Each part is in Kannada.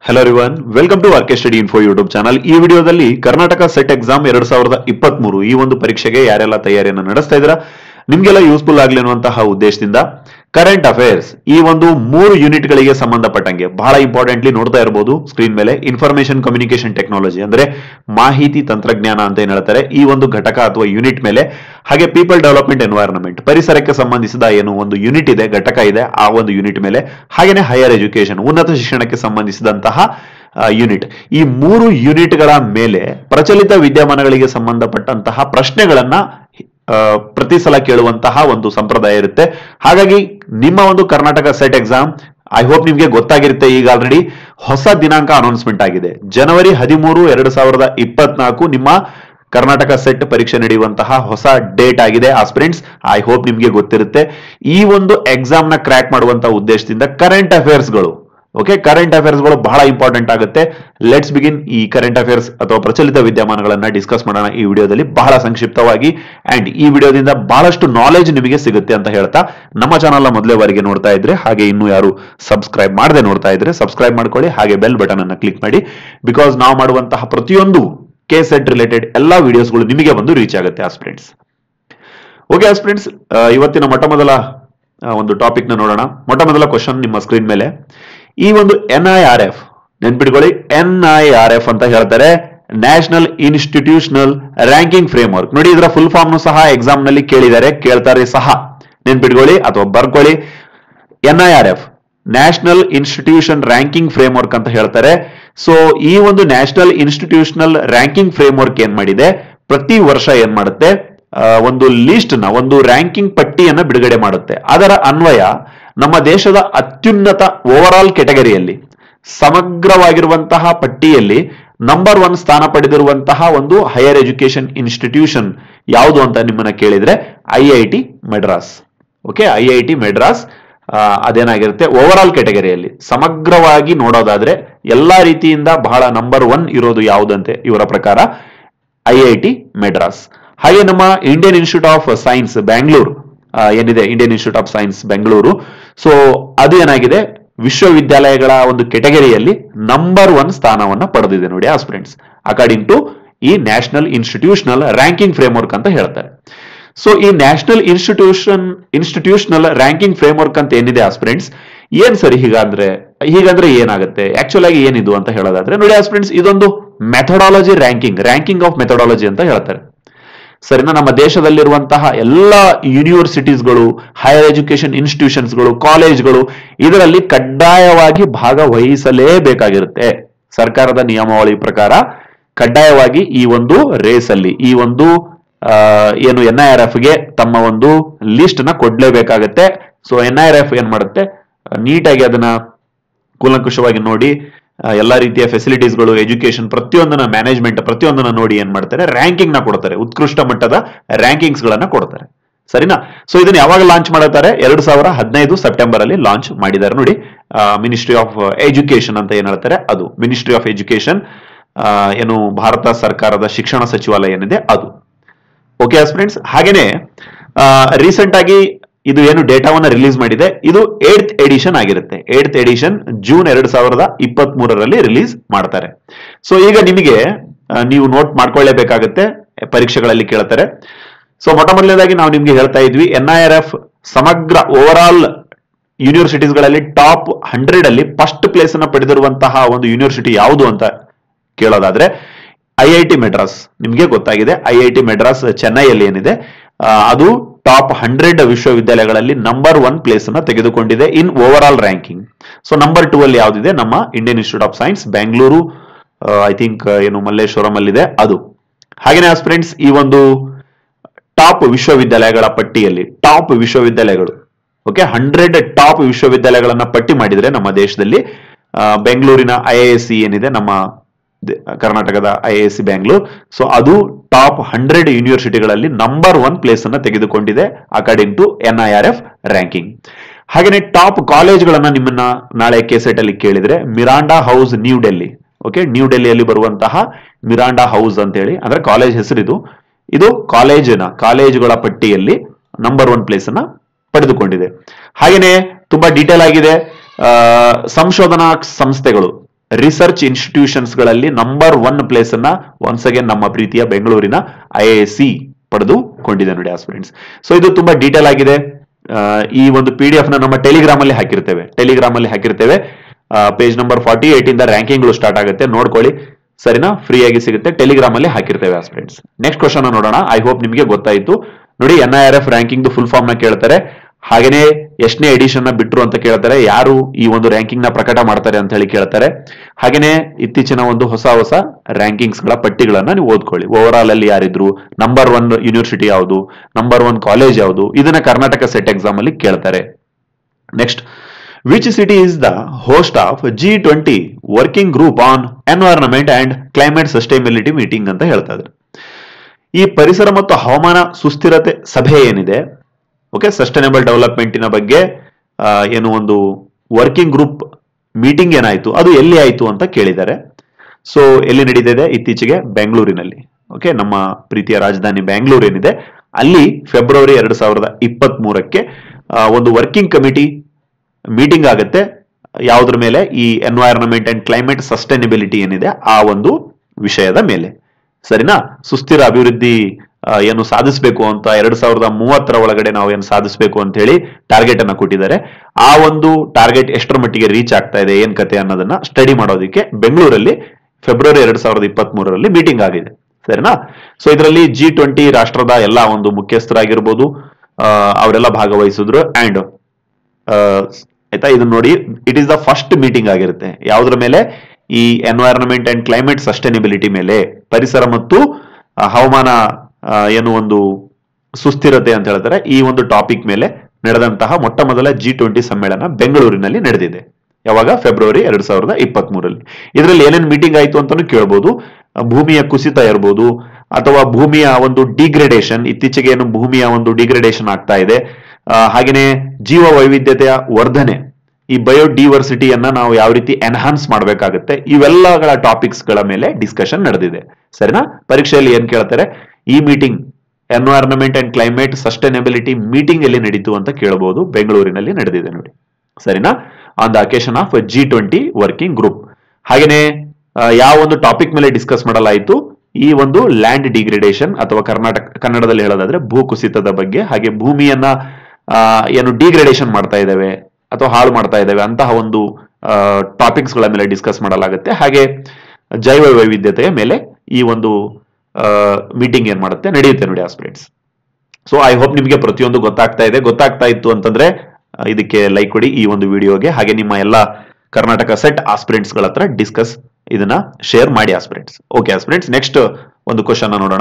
ಹಲೋ ರಿವನ್ welcome to RK study info YouTube channel ಈ ವಿಡಿಯೋದಲ್ಲಿ ಕರ್ನಾಟಕ ಸೆಟ್ ಎಕ್ಸಾಮ್ ಎರಡ್ ಸಾವಿರದ ಇಪ್ಪತ್ತ್ ಮೂರು ಈ ಒಂದು ಪರೀಕ್ಷೆಗೆ ಯಾರೆಲ್ಲ ತಯಾರಿಯನ್ನು ನಡೆಸ್ತಾ ಇದ್ದೀರಾ ನಿಮ್ಗೆಲ್ಲ ಯೂಸ್ಫುಲ್ ಆಗ್ಲಿ ಅನ್ನುವಂತಹ ಉದ್ದೇಶದಿಂದ ಕರೆಂಟ್ ಅಫೇರ್ಸ್ ಈ ಒಂದು ಮೂರು ಯೂನಿಟ್ ಗಳಿಗೆ ಸಂಬಂಧಪಟ್ಟಂಗೆ ಬಹಳ ಇಂಪಾರ್ಟೆಂಟ್ಲಿ ನೋಡ್ತಾ ಇರಬಹುದು ಸ್ಕ್ರೀನ್ ಮೇಲೆ ಇನ್ಫಾರ್ಮೇಶನ್ ಕಮ್ಯುನಿಕೇಶನ್ ಟೆಕ್ನಾಲಜಿ ಅಂದ್ರೆ ಮಾಹಿತಿ ತಂತ್ರಜ್ಞಾನ ಅಂತ ಏನ್ ಹೇಳ್ತಾರೆ ಈ ಒಂದು ಘಟಕ ಅಥವಾ ಯೂನಿಟ್ ಮೇಲೆ ಹಾಗೆ ಪೀಪಲ್ ಡೆವಲಪ್ಮೆಂಟ್ ಎನ್ವೈರನ್ಮೆಂಟ್ ಪರಿಸರಕ್ಕೆ ಸಂಬಂಧಿಸಿದ ಏನು ಒಂದು ಯೂನಿಟ್ ಇದೆ ಘಟಕ ಇದೆ ಆ ಒಂದು ಯೂನಿಟ್ ಮೇಲೆ ಹಾಗೇನೆ ಹೈಯರ್ ಎಜುಕೇಶನ್ ಉನ್ನತ ಶಿಕ್ಷಣಕ್ಕೆ ಸಂಬಂಧಿಸಿದಂತಹ ಯೂನಿಟ್ ಈ ಮೂರು ಯೂನಿಟ್ಗಳ ಮೇಲೆ ಪ್ರಚಲಿತ ವಿದ್ಯಮಾನಗಳಿಗೆ ಸಂಬಂಧಪಟ್ಟಂತಹ ಪ್ರಶ್ನೆಗಳನ್ನ ಆ, ಪ್ರತಿ ಸಲ ಕೇಳುವಂತಹ ಒಂದು ಸಂಪ್ರದಾಯ ಇರುತ್ತೆ ಹಾಗಾಗಿ ನಿಮ್ಮ ಒಂದು Karnataka SET exam I hope ನಿಮ್ಗೆ ಗೊತ್ತಾಗಿರುತ್ತೆ ಈಗ ಆಲ್ರೆಡಿ ಹೊಸ ದಿನಾಂಕ ಅನೌನ್ಸ್ಮೆಂಟ್ ಆಗಿದೆ ಜನವರಿ ಹದಿಮೂರು ಎರಡು ಸಾವಿರದ ಇಪ್ಪತ್ನಾಲ್ಕು ನಿಮ್ಮ ಕರ್ನಾಟಕ ಸೆಟ್ ಪರೀಕ್ಷೆ ನಡೆಯುವಂತಹ ಹೊಸ ಡೇಟ್ ಆಗಿದೆ ಆಸ್ಪಿರೆಂಟ್ಸ್ ಐ ಹೋಪ್ ನಿಮ್ಗೆ ಗೊತ್ತಿರುತ್ತೆ ಈ ಒಂದು ಎಕ್ಸಾಮ್ ನ ಕ್ರ್ಯಾಕ್ ಮಾಡುವಂತಹ ಉದ್ದೇಶದಿಂದ ಕರೆಂಟ್ ಅಫೇರ್ಸ್ಗಳು ಓಕೆ ಕರೆಂಟ್ ಅಫೇರ್ಸ್ಗಳು ಬಹಳ ಇಂಪಾರ್ಟೆಂಟ್ ಆಗುತ್ತೆ ಲೆಟ್ಸ್ ಬಿಗಿನ್ ಈ ಕರೆಂಟ್ ಅಫೇರ್ಸ್ ಅಥವಾ ಪ್ರಚಲಿತ ವಿದ್ಯಮಾನಗಳನ್ನ ಡಿಸ್ಕಸ್ ಮಾಡೋಣ ಈ ವಿಡಿಯೋದಲ್ಲಿ ಬಹಳ ಸಂಕ್ಷಿಪ್ತವಾಗಿ ಅಂಡ್ ಈ ವಿಡಿಯೋದಿಂದ ಬಹಳಷ್ಟು ನಾಲೆಜ್ ನಿಮಗೆ ಸಿಗುತ್ತೆ ಅಂತ ಹೇಳ್ತಾ ನಮ್ಮ ಚಾನಲ್ ಮೊದಲೇ ಬಾರಿಗೆ ನೋಡ್ತಾ ಇದ್ರೆ ಹಾಗೆ ಇನ್ನು ಯಾರು ಸಬ್ಸ್ಕ್ರೈಬ್ ಮಾಡದೆ ನೋಡ್ತಾ ಇದ್ರೆ ಸಬ್ಸ್ಕ್ರೈಬ್ ಮಾಡ್ಕೊಳ್ಳಿ ಹಾಗೆ ಬೆಲ್ ಬಟನ್ ಅನ್ನ ಕ್ಲಿಕ್ ಮಾಡಿ ಬಿಕಾಸ್ ನಾವು ಮಾಡುವಂತಹ ಪ್ರತಿಯೊಂದು ಕೆ ಸೆಟ್ ರಿಲೇಟೆಡ್ ಎಲ್ಲಾ ವಿಡಿಯೋಸ್ಗಳು ನಿಮಗೆ ಬಂದು ರೀಚ್ ಆಗುತ್ತೆ ಆಸ್ಪಿರೆಂಟ್ಸ್ ಓಕೆ ಆಸ್ಪಿರೆಂಟ್ಸ್ ಇವತ್ತಿನ ಮೊಟ್ಟ ಮೊದಲ ಆ, ಒಂದು ಟಾಪಿಕ್ ನ ನೋಡೋಣ ಮೊಟ್ಟ ಮೊದಲ ಕ್ವಶನ್ ನಿಮ್ಮ ಸ್ಕ್ರೀನ್ ಮೇಲೆ ಈ ಒಂದು ಎನ್ ಐ ಆರ್ ಎಫ್ ನೆನ್ಪಿಟ್ಕೊಳ್ಳಿ ಎನ್ ಐ ಆರ್ ಎಫ್ ಅಂತ ಹೇಳ್ತಾರೆ National institutional Ranking Framework ನೋಡಿ ಇದರ ಫುಲ್ ಫಾರ್ಮ್ ಸಹ ಎಕ್ಸಾಮ್ ನಲ್ಲಿ ಕೇಳಿದ್ದಾರೆ ಕೇಳ್ತಾರೆ ಸಹ ನೆನ್ಪಿಟ್ಕೊಳ್ಳಿ ಅಥವಾ ಬರ್ಕೊಳ್ಳಿ N I R F National Institution Ranking Framework ಅಂತ ಹೇಳ್ತಾರೆ ಸೊ ಈ ಒಂದು National institutional Ranking Framework ಏನ್ ಮಾಡಿದೆ ಪ್ರತಿ ವರ್ಷ ಏನ್ ಮಾಡುತ್ತೆ ಆ, ಒಂದು ಲಿಸ್ಟ್ ನ ಒಂದು ರ್ಯಾಂಕಿಂಗ್ ಪಟ್ಟಿಯನ್ನ ಬಿಡುಗಡೆ ಮಾಡುತ್ತೆ ಅದರ ಅನ್ವಯ ನಮ್ಮ ದೇಶದ ಅತ್ಯುನ್ನತ ಓವರ್ ಆಲ್ ಕೆಟಗರಿಯಲ್ಲಿ ಸಮಗ್ರವಾಗಿರುವಂತಹ ಪಟ್ಟಿಯಲ್ಲಿ ನಂಬರ್ ಒನ್ ಸ್ಥಾನ ಪಡೆದಿರುವಂತಹ ಒಂದು ಹೈಯರ್ ಎಜುಕೇಶನ್ ಇನ್ಸ್ಟಿಟ್ಯೂಷನ್ ಯಾವುದು ಅಂತ ನಿಮ್ಮನ್ನ ಕೇಳಿದ್ರೆ I I T Madras okay I I T Madras ಆ, ಅದೇನಾಗಿರುತ್ತೆ ಓವರ್ ಆಲ್ ಕೆಟಗರಿಯಲ್ಲಿ ಸಮಗ್ರವಾಗಿ ನೋಡೋದಾದ್ರೆ ಎಲ್ಲಾ ರೀತಿಯಿಂದ ಬಹಳ ನಂಬರ್ ಒನ್ ಇರೋದು ಯಾವುದಂತೆ ಇವರ ಪ್ರಕಾರ ಐ ಐ ಟಿ ಮೆಡ್ರಾಸ್ ಹಾಗೆ ನಮ್ಮ Indian Institute of Science Bangalore ಆ, ಏನಿದೆ Indian Institute of Science Bengaluru so ಅದು ಏನಾಗಿದೆ ವಿಶ್ವವಿದ್ಯಾಲಯಗಳ ಒಂದು ಕೆಟಗರಿಯಲ್ಲಿ ನಂಬರ್ ಒನ್ ಸ್ಥಾನವನ್ನ ಪಡೆದಿದೆ ನೋಡಿ ಆಸ್ಪಿರೆಂಟ್ಸ್ ಅಕಾರ್ಡಿಂಗ್ ಟು ಈ ನ್ಯಾಷನಲ್ ಇನ್ಸ್ಟಿಟ್ಯೂಷನಲ್ ರ್ಯಾಂಕಿಂಗ್ ಫ್ರೇಮ್ವರ್ಕ್ ಅಂತ ಹೇಳ್ತಾರೆ ಸೊ ಈ National Institution Institutional ranking framework ಅಂತ ಏನಿದೆ ಆಸ್ಪಿರೆಂಟ್ಸ್ ಏನ್ ಸರಿ ಹೀಗಾದ್ರೆ ಹೀಗಂದ್ರೆ ಏನಾಗುತ್ತೆ ಆಕ್ಚುಲ್ ಆಗಿ ಏನಿದು ಅಂತ ಹೇಳೋದಾದ್ರೆ ನೋಡಿ ಆಸ್ಪಿರೆಂಟ್ಸ್ ಇದೊಂದು methodology ranking ranking of methodology ಅಂತ ಹೇಳ್ತಾರೆ ಸರಿನಾ ನಮ್ಮ ದೇಶದಲ್ಲಿರುವಂತಹ ಎಲ್ಲ ಯೂನಿವರ್ಸಿಟೀಸ್ಗಳು ಹೈಯರ್ ಎಜುಕೇಶನ್ ಇನ್ಸ್ಟಿಟ್ಯೂಷನ್ಸ್ಗಳು ಕಾಲೇಜ್ಗಳು ಇದರಲ್ಲಿ ಕಡ್ಡಾಯವಾಗಿ ಭಾಗವಹಿಸಲೇಬೇಕಾಗಿರುತ್ತೆ ಸರ್ಕಾರದ ನಿಯಮಾವಳಿ ಪ್ರಕಾರ ಕಡ್ಡಾಯವಾಗಿ ಈ ಒಂದು ರೇಸ್ ಅಲ್ಲಿ ಈ ಒಂದು ಆ, ಏನು ಎನ್ ಐ ಆರ್ ಎಫ್ ಗೆ ತಮ್ಮ ಒಂದು ಲಿಸ್ಟ್ ನ ಕೊಡ್ಲೇಬೇಕಾಗತ್ತೆ so N I R F ಏನ್ ಮಾಡುತ್ತೆ ನೀಟಾಗಿ ಅದನ್ನ ಕೂಲಂಕುಷವಾಗಿ ನೋಡಿ ಆ, ಎಲ್ಲಾ ರೀತಿಯ ಫೆಸಿಲಿಟೀಸ್ಗಳು ಎಜುಕೇಶನ್ ಪ್ರತಿಯೊಂದನ್ನ ಮ್ಯಾನೇಜ್ಮೆಂಟ್ ಪ್ರತಿಯೊಂದನ್ನ ನೋಡಿ ಏನ್ ಮಾಡ್ತಾರೆ ರ್ಯಾಂಕಿಂಗ್ ನ ಕೊಡ್ತಾರೆ ಉತ್ಕೃಷ್ಟ ಮಟ್ಟದ ರ್ಯಾಂಕಿಂಗ್ಸ್ ಗಳನ್ನ ಕೊಡ್ತಾರೆ ಸರಿನಾ ಸೊ ಇದನ್ನ ಯಾವಾಗ ಲಾಂಚ್ ಮಾಡುತ್ತಾರೆ ಎರಡ್ ಸಾವಿರ ಹದಿನೈದು ಸೆಪ್ಟೆಂಬರ್ ಅಲ್ಲಿ ಲಾಂಚ್ ಮಾಡಿದ್ದಾರೆ ನೋಡಿ ಮಿನಿಸ್ಟ್ರಿ ಆಫ್ ಎಜುಕೇಶನ್ ಅಂತ ಏನ್ ಹೇಳ್ತಾರೆ ಅದು ಮಿನಿಸ್ಟ್ರಿ ಆಫ್ ಎಜುಕೇಶನ್ ಏನು ಭಾರತ ಸರ್ಕಾರದ ಶಿಕ್ಷಣ ಸಚಿವಾಲಯ ಏನಿದೆ ಅದು ಓಕೆ ಫ್ರೆಂಡ್ಸ್ ಹಾಗೇನೆ ರೀಸೆಂಟ್ ಆಗಿ ಇದು ಏನು ಡೇಟಾವನ್ನ ರಿಲೀಸ್ ಮಾಡಿದೆ ಇದು ಏಟ್ ಎಡಿಷನ್ ಆಗಿರುತ್ತೆ ಏಟ್ ಎಡಿಷನ್ ಜೂನ್ ಎರಡ್ ಸಾವಿರದ ಇಪ್ಪತ್ತ್ ಮೂರರಲ್ಲಿ ರಿಲೀಸ್ ಮಾಡ್ತಾರೆ ಸೊ ಈಗ ನಿಮಗೆ ಆ, ನೀವು ನೋಟ್ ಮಾಡ್ಕೊಳ್ಳೇಬೇಕಾಗತ್ತೆ ಪರೀಕ್ಷೆಗಳಲ್ಲಿ ಕೇಳ್ತಾರೆ ಸೊ ಮೊಟ್ಟ ಮೊದಲನೇದಾಗಿ ನಾವು ನಿಮ್ಗೆ ಹೇಳ್ತಾ ಇದ್ವಿ ಎನ್ ಐ ಆರ್ ಎಫ್ ಸಮಗ್ರ ಓವರ್ ಆಲ್ ಯೂನಿವರ್ಸಿಟೀಸ್ಗಳಲ್ಲಿ ಟಾಪ್ ಹಂಡ್ರೆಡ್ ಅಲ್ಲಿ ಫಸ್ಟ್ ಪ್ಲೇಸ್ ಅನ್ನ ಪಡೆದಿರುವಂತಹ ಒಂದು ಯೂನಿವರ್ಸಿಟಿ ಯಾವುದು ಅಂತ ಕೇಳೋದಾದ್ರೆ ಐ ಐ ಟಿ ಮೆಡ್ರಾಸ್ ನಿಮಗೆ ಗೊತ್ತಾಗಿದೆ ಐ ಐ ಟಿ ಮೆಡ್ರಾಸ್ ಚೆನ್ನೈಯಲ್ಲಿ ಏನಿದೆ ಆ, ಅದು ಟಾಪ್ ಹಂಡ್ರೆಡ್ ವಿಶ್ವವಿದ್ಯಾಲಯಗಳಲ್ಲಿ ನಂಬರ್ ಒನ್ ಪ್ಲೇಸ್ ಅನ್ನ ತೆಗೆದುಕೊಂಡಿದೆ in over all ranking so number two ಅಲ್ಲಿ ಯಾವ್ದಿದೆ ನಮ್ಮ Indian Institute of Science Bengaluru I think ಏನು ಮಲ್ಲೇಶ್ವರಂ ಅಲ್ಲಿದೆ ಅದು ಹಾಗೇನೆ ಫ್ರೆಂಡ್ಸ್ ಈ ಒಂದು ಟಾಪ್ ವಿಶ್ವವಿದ್ಯಾಲಯಗಳ ಪಟ್ಟಿಯಲ್ಲಿ ಟಾಪ್ ವಿಶ್ವವಿದ್ಯಾಲಯಗಳು ಓಕೆ ಹಂಡ್ರೆಡ್ ಟಾಪ್ ವಿಶ್ವವಿದ್ಯಾಲಯಗಳನ್ನ ಪಟ್ಟಿ ಮಾಡಿದ್ರೆ ನಮ್ಮ ದೇಶದಲ್ಲಿ ಆ, ಬೆಂಗಳೂರಿನ ಐ ಐ ಎಸ್ ಸಿ ಏನಿದೆ ನಮ್ಮ ದೆ- ಕರ್ನಾಟಕದ I I S C Bangalore so ಅದು ಟಾಪ್ ಹಂಡ್ರೆಡ್ ಯೂನಿವರ್ಸಿಟಿಗಳಲ್ಲಿ ನಂಬರ್ ಒನ್ ಪ್ಲೇಸ್ ಅನ್ನ ತೆಗೆದುಕೊಂಡಿದೆ according to N I R F ranking ಹಾಗೆಯೇ ಟಾಪ್ ಕಾಲೇಜ್ಗಳನ್ನ ನಿಮ್ಮನ್ನ ನಾಳೆ ಕೆಸೆಟ್ ಅಲ್ಲಿ ಕೇಳಿದ್ರೆ Miranda House New Delhi okay New ಡೆಲ್ಲಿಯಲ್ಲಿ ಬರುವಂತಹ ಮಿರಾಂಡಾ ಹೌಸ್ ಅಂತ ಹೇಳಿ ಅಂದ್ರೆ ಕಾಲೇಜ್ ಹೆಸರಿದು ಇದು ಕಾಲೇಜಿನ ಕಾಲೇಜುಗಳ ಪಟ್ಟಿಯಲ್ಲಿ ನಂಬರ್ ಒನ್ ಪ್ಲೇಸ್ ಅನ್ನ ಪಡೆದುಕೊಂಡಿದೆ ಹಾಗೇನೆ ತುಂಬಾ ಡೀಟೇಲ್ ಆಗಿದೆ ಆ, ಸಂಶೋಧನಾ ಸಂಸ್ಥೆಗಳು ರಿಸರ್ಚ್ ಇನ್ಸ್ಟಿಟ್ಯೂಷನ್ಸ್ ಗಳಲ್ಲಿ ನಂಬರ್ ಒನ್ ಪ್ಲೇಸ್ ಅನ್ನ ಒನ್ಸ್ ಅಗೇನ್ ನಮ್ಮ ಪ್ರೀತಿಯ ಬೆಂಗಳೂರಿನ ಐ ಎ ಸಿ ಪಡೆದುಕೊಂಡಿದೆ ನೋಡಿ ಆಸ್ಪಿರೆಂಟ್ಸ್ ಸೊ ಇದು ತುಂಬಾ ಡೀಟೇಲ್ ಆಗಿದೆ ಆ, ಈ ಒಂದು ಪಿ ಡಿ ಎಫ್ ನ ನಮ್ಮ ಟೆಲಿಗ್ರಾಮ್ ಅಲ್ಲಿ ಹಾಕಿರ್ತೇವೆ ಟೆಲಿಗ್ರಾಮ್ ಅಲ್ಲಿ ಹಾಕಿರ್ತೇವೆ ಪೇಜ್ ನಂಬರ್ ಫಾರ್ಟಿ ಏಟ್ ಇಂದ ರ್ಯಾಂಕಿಂಗ್ಗಳು ಸ್ಟಾರ್ಟ್ ಆಗುತ್ತೆ ನೋಡ್ಕೊಳ್ಳಿ ಸರಿನಾ ಫ್ರೀ ಆಗಿ ಸಿಗುತ್ತೆ ಟೆಲಿಗ್ರಾಮ್ ಅಲ್ಲಿ ಹಾಕಿರ್ತೇವೆ ಆಸ್ಪಿರೆಂಟ್ಸ್ ನೆಕ್ಸ್ಟ್ ಕ್ವಶನ್ ನೋಡೋಣ ಐ ಹೋಪ್ ನಿಮಗೆ ಗೊತ್ತಾಯ್ತು ನೋಡಿ N I R F ranking full form ನ ಕೇಳ್ತಾರೆ ಹಾಗೇನೆ ಎಷ್ಟನೇ ಎಡಿಷನ್ ನ ಬಿಟ್ರು ಅಂತ ಕೇಳ್ತಾರೆ ಯಾರು ಈ ಒಂದು ರ್ಯಾಂಕಿಂಗ್ ನ ಪ್ರಕಟ ಮಾಡ್ತಾರೆ ಅಂತ ಹೇಳಿ ಕೇಳ್ತಾರೆ ಹಾಗೇನೆ ಇತ್ತೀಚಿನ ಒಂದು ಹೊಸ ಹೊಸ ರ್ಯಾಂಕಿಂಗ್ಸ್ ಗಳ ಪಟ್ಟಿಗಳನ್ನ ನೀವು ಓದ್ಕೊಳ್ಳಿ ಓವರ್ ಆಲ್ ಅಲ್ಲಿ ಯಾರಿದ್ರು ನಂಬರ್ ಒನ್ ಯೂನಿವರ್ಸಿಟಿ ಯಾವುದು ನಂಬರ್ ಒನ್ ಕಾಲೇಜ್ ಯಾವುದು ಇದನ್ನ ಕರ್ನಾಟಕ ಸೆಟ್ ಎಕ್ಸಾಮ್ ಅಲ್ಲಿ ಕೇಳ್ತಾರೆ next which city is the host of G twenty working group on environment and climate sustainability meeting ಅಂತ ಹೇಳ್ತಾ ಇದ್ದಾರೆ ಈ ಪರಿಸರ ಮತ್ತು ಹವಾಮಾನ ಸುಸ್ಥಿರತೆ ಸಭೆ ಏನಿದೆ ಓಕೆ ಸಸ್ಟೈನಬಲ್ ಡೆವಲಪ್ಮೆಂಟಿನ ಬಗ್ಗೆ ಆ, ಏನು ಒಂದು ವರ್ಕಿಂಗ್ ಗ್ರೂಪ್ ಮೀಟಿಂಗ್ ಏನಾಯ್ತು ಅದು ಎಲ್ಲಿ ಆಯ್ತು ಅಂತ ಕೇಳಿದ್ದಾರೆ ಸೊ ಎಲ್ಲಿ ನಡೀತಿದೆ ಇತ್ತೀಚೆಗೆ ಬೆಂಗಳೂರಿನಲ್ಲಿ ಓಕೆ ನಮ್ಮ ಪ್ರೀತಿಯ ರಾಜಧಾನಿ ಬೆಂಗಳೂರು ಏನಿದೆ ಅಲ್ಲಿ ಫೆಬ್ರವರಿ ಎರಡು ಸಾವಿರದ ಇಪ್ಪತ್ತ್ ಮೂರಕ್ಕೆ ಒಂದು ವರ್ಕಿಂಗ್ ಕಮಿಟಿ ಮೀಟಿಂಗ್ ಆಗುತ್ತೆ ಯಾವುದ್ರ ಮೇಲೆ ಈ ಎನ್ವೈರನ್ಮೆಂಟ್ ಅಂಡ್ ಕ್ಲೈಮೇಟ್ ಸಸ್ಟೈನಬಿಲಿಟಿ ಏನಿದೆ ಆ ಒಂದು ವಿಷಯದ ಮೇಲೆ ಸರಿನಾ ಸುಸ್ಥಿರ ಅಭಿವೃದ್ಧಿ ಆ, ಏನು ಸಾಧಿಸಬೇಕು ಅಂತ ಎರಡ್ ಸಾವಿರದ ಮೂವತ್ತರ ಒಳಗಡೆ ನಾವು ಏನು ಸಾಧಿಸಬೇಕು ಅಂತ ಹೇಳಿ ಟಾರ್ಗೆಟ್ ಅನ್ನ ಕೊಟ್ಟಿದ್ದಾರೆ ಆ ಒಂದು ಟಾರ್ಗೆಟ್ ಎಷ್ಟರ ಮಟ್ಟಿಗೆ ರೀಚ್ ಆಗ್ತಾ ಇದೆ ಏನ್ ಕತೆ ಅನ್ನೋದನ್ನ ಸ್ಟಡಿ ಮಾಡೋದಕ್ಕೆ ಬೆಂಗಳೂರಲ್ಲಿ ಫೆಬ್ರವರಿ ಎರಡ್ ಸಾವಿರದ ಇಪ್ಪತ್ತ್ ಮೂರರಲ್ಲಿ ಮೀಟಿಂಗ್ ಆಗಿದೆ ಸರಿನಾ ಸೊ ಇದರಲ್ಲಿ ಜಿ ಟ್ವೆಂಟಿ ರಾಷ್ಟ್ರದ ಎಲ್ಲಾ ಒಂದು ಮುಖ್ಯಸ್ಥರಾಗಿರ್ಬೋದು ಆ, ಅವರೆಲ್ಲ ಭಾಗವಹಿಸಿದ್ರು ಅಂಡ್ ಆಯ್ತಾ ಇದನ್ನ ನೋಡಿ it is the first meeting ಆಗಿರುತ್ತೆ ಯಾವುದ್ರ ಮೇಲೆ ಈ ಎನ್ವೈರನ್ಮೆಂಟ್ ಅಂಡ್ ಕ್ಲೈಮೇಟ್ ಸಸ್ಟೈನಬಿಲಿಟಿ ಮೇಲೆ ಪರಿಸರ ಮತ್ತು ಆ, ಹವಾಮಾನ ಆ, ಏನು ಒಂದು ಸುಸ್ಥಿರತೆ ಅಂತ ಹೇಳ್ತಾರೆ ಈ ಒಂದು ಟಾಪಿಕ್ ಮೇಲೆ ನಡೆದಂತಹ ಮೊಟ್ಟ ಮೊದಲ ಜಿ ಟ್ವೆಂಟಿ ಸಮ್ಮೇಳನ ಬೆಂಗಳೂರಿನಲ್ಲಿ ನಡೆದಿದೆ ಯಾವಾಗ ಫೆಬ್ರವರಿ ಎರಡ್ ಸಾವಿರದ ಇಪ್ಪತ್ತ್ ಮೂರಲ್ಲಿ ಇದರಲ್ಲಿ ಏನೇನ್ ಮೀಟಿಂಗ್ ಆಯ್ತು ಅಂತಾನು ಕೇಳ್ಬೋದು ಆ, ಭೂಮಿಯ ಕುಸಿತ ಇರ್ಬೋದು ಅಥವಾ ಭೂಮಿಯ ಒಂದು ಡಿಗ್ರೇಡೇಷನ್ ಇತ್ತೀಚೆಗೆ ಏನು ಭೂಮಿಯ ಒಂದು ಡಿಗ್ರೇಡೇಷನ್ ಆಗ್ತಾ ಇದೆ ಆ, ಹಾಗೇನೆ ಜೀವ ವೈವಿಧ್ಯತೆಯ ವರ್ಧನೆ ಈ ಬಯೋಡಿವರ್ಸಿಟಿಯನ್ನ ನಾವು ಯಾವ ರೀತಿ ಎನ್ಹಾನ್ಸ್ ಮಾಡಬೇಕಾಗುತ್ತೆ ಇವೆಲ್ಲಗಳ ಟಾಪಿಕ್ಸ್ ಗಳ ಮೇಲೆ ಡಿಸ್ಕಷನ್ ನಡೆದಿದೆ ಸರಿನಾ ಪರೀಕ್ಷೆಯಲ್ಲಿ ಏನ್ ಕೇಳ್ತಾರೆ ಈ meeting environment and climate sustainability meeting ಎಲ್ಲಿ ನಡೀತು ಅಂತ ಕೇಳಬಹುದು ಬೆಂಗಳೂರಿನಲ್ಲಿ ನಡೆದಿದೆ ನೋಡಿ ಸರಿನಾ on the occasion of G twenty working group ಹಾಗೇನೆ ಆ, ಯಾವ ಒಂದು ಟಾಪಿಕ್ ಮೇಲೆ ಡಿಸ್ಕಸ್ ಮಾಡಲಾಯಿತು ಈ ಒಂದು ಲ್ಯಾಂಡ್ ಡಿಗ್ರೇಡೇಷನ್ ಅಥವಾ ಕರ್ನಾಟಕ ಕನ್ನಡದಲ್ಲಿ ಹೇಳೋದಾದ್ರೆ ಭೂ ಕುಸಿತದ ಬಗ್ಗೆ ಹಾಗೆ ಭೂಮಿಯನ್ನ ಆ, ಏನು ಡಿಗ್ರೇಡೇಷನ್ ಮಾಡ್ತಾ ಇದ್ದಾವೆ ಅಥವಾ ಹಾಳು ಮಾಡ್ತಾ ಇದ್ದಾವೆ ಅಂತಹ ಒಂದು ಟಾಪಿಕ್ಸ್ ಗಳ ಮೇಲೆ ಡಿಸ್ಕಸ್ ಮಾಡಲಾಗುತ್ತೆ ಹಾಗೆ ಜೈವ ವೈವಿಧ್ಯತೆಯ ಮೇಲೆ ಈ ಒಂದು ಮೀಟಿಂಗ್ ಏನ್ ಮಾಡುತ್ತೆ ನಡೆಯುತ್ತೆ ನೋಡಿ ಆಸ್ಪಿರೇಟ್ಸ್ ಸೊ ಐ ಹೋಪ್ ನಿಮಗೆ ಪ್ರತಿಯೊಂದು ಗೊತ್ತಾಗ್ತಾ ಇದೆ ಗೊತ್ತಾಗ್ತಾ ಇತ್ತು ಅಂತಂದ್ರೆ ಆ, ಇದಕ್ಕೆ ಲೈಕ್ ಕೊಡಿ ಈ ಒಂದು ವಿಡಿಯೋಗೆ ಹಾಗೆ ನಿಮ್ಮ ಎಲ್ಲ ಕರ್ನಾಟಕ ಸೆಟ್ ಆಸ್ಪಿರೆಂಟ್ಸ್ ಗಳ ಹತ್ರ ಡಿಸ್ಕಸ್ ಇದನ್ನ ಶೇರ್ ಮಾಡಿ ಆಸ್ಪಿರೆಂಟ್ಸ್ ಓಕೆ ಆಸ್ಪಿರೆಂಟ್ಸ್ ನೆಕ್ಸ್ಟ್ ಒಂದು ಕ್ವಶನ್ ನೋಡೋಣ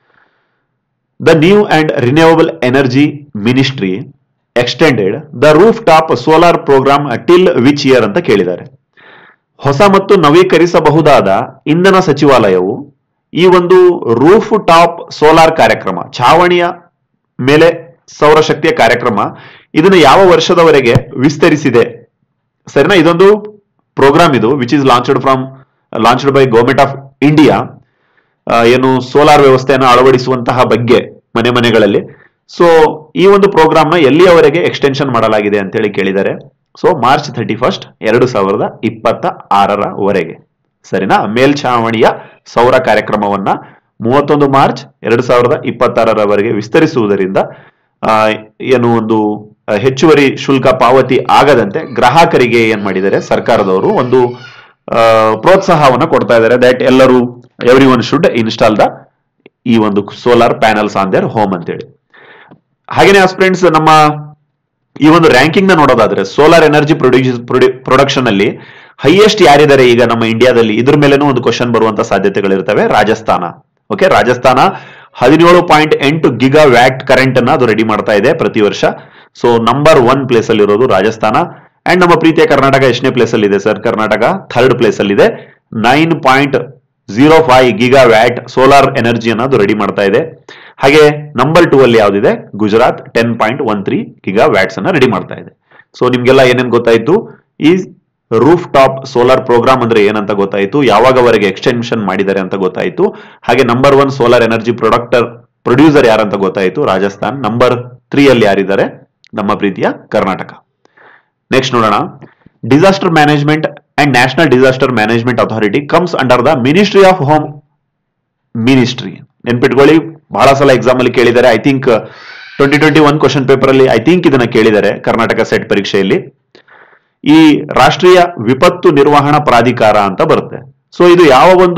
the new and renewable energy ministry extended the rooftop solar programme till which year ಅಂತ ಕೇಳಿದ್ದಾರೆ ಹೊಸ ಮತ್ತು ನವೀಕರಿಸಬಹುದಾದ ಇಂಧನ ಸಚಿವಾಲಯವು ಈ ಒಂದು ರೂಫ್ ಟಾಪ್ ಸೋಲಾರ್ ಕಾರ್ಯಕ್ರಮ ಛಾವಣಿಯ ಮೇಲೆ ಸೌರಶಕ್ತಿಯ ಕಾರ್ಯಕ್ರಮ ಇದನ್ನು ಯಾವ ವರ್ಷದವರೆಗೆ ವಿಸ್ತರಿಸಿದೆ ಸರಿನಾ ಇದೊಂದು ಪ್ರೋಗ್ರಾಮ್ ಇದು which is launched from launched by government of India ಏನು ಸೋಲಾರ್ ವ್ಯವಸ್ಥೆಯನ್ನು ಅಳವಡಿಸುವಂತಹ ಬಗ್ಗೆ ಮನೆ ಮನೆಗಳಲ್ಲಿ ಸೊ ಈ ಒಂದು ಪ್ರೋಗ್ರಾಮ್ ನ ಎಲ್ಲಿಯವರೆಗೆ ಎಕ್ಸ್ಟೆನ್ಷನ್ ಮಾಡಲಾಗಿದೆ ಅಂತ ಹೇಳಿ ಕೇಳಿದ್ದಾರೆ ಸೊ ಮಾರ್ಚ್ ಥರ್ಟಿ ಫಸ್ಟ್ ಎರಡು ಸಾವಿರದ ಇಪ್ಪತ್ತ ಆರರವರೆಗೆ ಸರಿನಾ ಮೇಲ್ಛಾವಣಿಯ ಸೌರ ಕಾರ್ಯಕ್ರಮವನ್ನ ಮೂವತ್ತೊಂದು ಮಾರ್ಚ್ ಎರಡು ಸಾವಿರದ ಇಪ್ಪತ್ತಾರರವರೆಗೆ ವಿಸ್ತರಿಸುವುದರಿಂದ ಆ, ಏನು ಒಂದು ಆ, ಹೆಚ್ಚುವರಿ ಶುಲ್ಕ ಪಾವತಿ ಆಗದಂತೆ ಗ್ರಾಹಕರಿಗೆ ಏನ್ ಮಾಡಿದ್ದಾರೆ ಸರ್ಕಾರದವರು ಒಂದು ಆ, ಪ್ರೋತ್ಸಾಹವನ್ನ ಕೊಡ್ತಾ ಇದ್ದಾರೆ ದಟ್ ಎಲ್ಲರೂ everyone should install the ಈ ಒಂದು solar panels on their home ಅಂತೇಳಿ ಹಾಗೇನೆ ಫ್ರೆಂಡ್ಸ್ ನಮ್ಮ ಈ ಒಂದು ರ್ಯಾಂಕಿಂಗ್ ನ ನೋಡೋದಾದ್ರೆ ಸೋಲಾರ್ ಎನರ್ಜಿ ಪ್ರೊಡ್ಯೂಸ್ ಪ್ರೊಡಕ್ಷನ್ ಅಲ್ಲಿ ಹೈಯೆಸ್ಟ್ ಯಾರಿದ್ದಾರೆ ಈಗ ನಮ್ಮ ಇಂಡಿಯಾದಲ್ಲಿ ಇದ್ರ ಮೇಲೇನೂ ಒಂದು ಕ್ವಶನ್ ಬರುವಂತ ಸಾಧ್ಯತೆಗಳಿರ್ತವೆ ರಾಜಸ್ಥಾನ ಓಕೆ ರಾಜಸ್ಥಾನ ಹದಿನೇಳು ಪಾಯಿಂಟ್ ಎಂಟು ಗಿಗಾ ವ್ಯಾಟ್ ಕರೆಂಟ್ ಅನ್ನ ಅದು ರೆಡಿ ಮಾಡ್ತಾ ಇದೆ ಪ್ರತಿ ವರ್ಷ ಸೊ ನಂಬರ್ ಒನ್ ಪ್ಲೇಸ್ ಅಲ್ಲಿ ಇರೋದು ರಾಜಸ್ಥಾನ ಅಂಡ್ ನಮ್ಮ ಪ್ರೀತಿಯ ಕರ್ನಾಟಕ ಎಷ್ಟನೇ ಪ್ಲೇಸ್ ಅಲ್ಲಿ ಇದೆ ಸರ್ ಕರ್ನಾಟಕ ಥರ್ಡ್ ಪ್ಲೇಸ್ ಅಲ್ಲಿ ಇದೆ nine point zero five gigawatt solar ಎನರ್ಜಿಯನ್ನು ಅದು ರೆಡಿ ಮಾಡ್ತಾ ಇದೆ ಹಾಗೆ ನಂಬರ್ ಟೂ ಅಲ್ಲಿ ಯಾವ್ದಿದೆ Gujarat ten point one three gigawatts ಅನ್ನ ರೆಡಿ ಮಾಡ್ತಾ ಇದೆ ಸೊ ನಿಮ್ಗೆಲ್ಲ ಏನೇನ್ ಗೊತ್ತಾಯ್ತು ಈ ರೂಫ್ ಟಾಪ್ ಸೋಲಾರ್ ಪ್ರೋಗ್ರಾಮ್ ಅಂದ್ರೆ ಏನಂತ ಗೊತ್ತಾಯ್ತು ಯಾವಾಗವರೆಗೆ ಎಕ್ಸ್ಟೆನ್ಷನ್ ಮಾಡಿದ್ದಾರೆ ಅಂತ ಗೊತ್ತಾಯ್ತು ಹಾಗೆ number one solar energy productor producer ಯಾರಂತ ಗೊತ್ತಾಯ್ತು ರಾಜಸ್ಥಾನ್ ನಂಬರ್ ತ್ರೀ ಅಲ್ಲಿ ಯಾರಿದ್ದಾರೆ ನಮ್ಮ ಪ್ರೀತಿಯ ಕರ್ನಾಟಕ ನೆಕ್ಸ್ಟ್ ನೋಡೋಣ disaster management and National Disaster Management Authority comes under the ministry of home ministry ನೆನ್ಪಿಟ್ಕೊಳ್ಳಿ ಬಹಳ ಸಲ ಎಕ್ಸಾಮ್ ಅಲ್ಲಿ ಕೇಳಿದ್ದಾರೆ I think twenty twenty one question paper ಅಲ್ಲಿ ಐ ಥಿಂಕ್ ಇದನ್ನ ಕೇಳಿದ್ದಾರೆ ಕರ್ನಾಟಕ ಸೆಟ್ ಪರೀಕ್ಷೆಯಲ್ಲಿ ಈ ರಾಷ್ಟ್ರೀಯ ವಿಪತ್ತು ನಿರ್ವಹಣಾ ಪ್ರಾಧಿಕಾರ ಅಂತ ಬರುತ್ತೆ ಸೊ ಇದು ಯಾವ ಒಂದು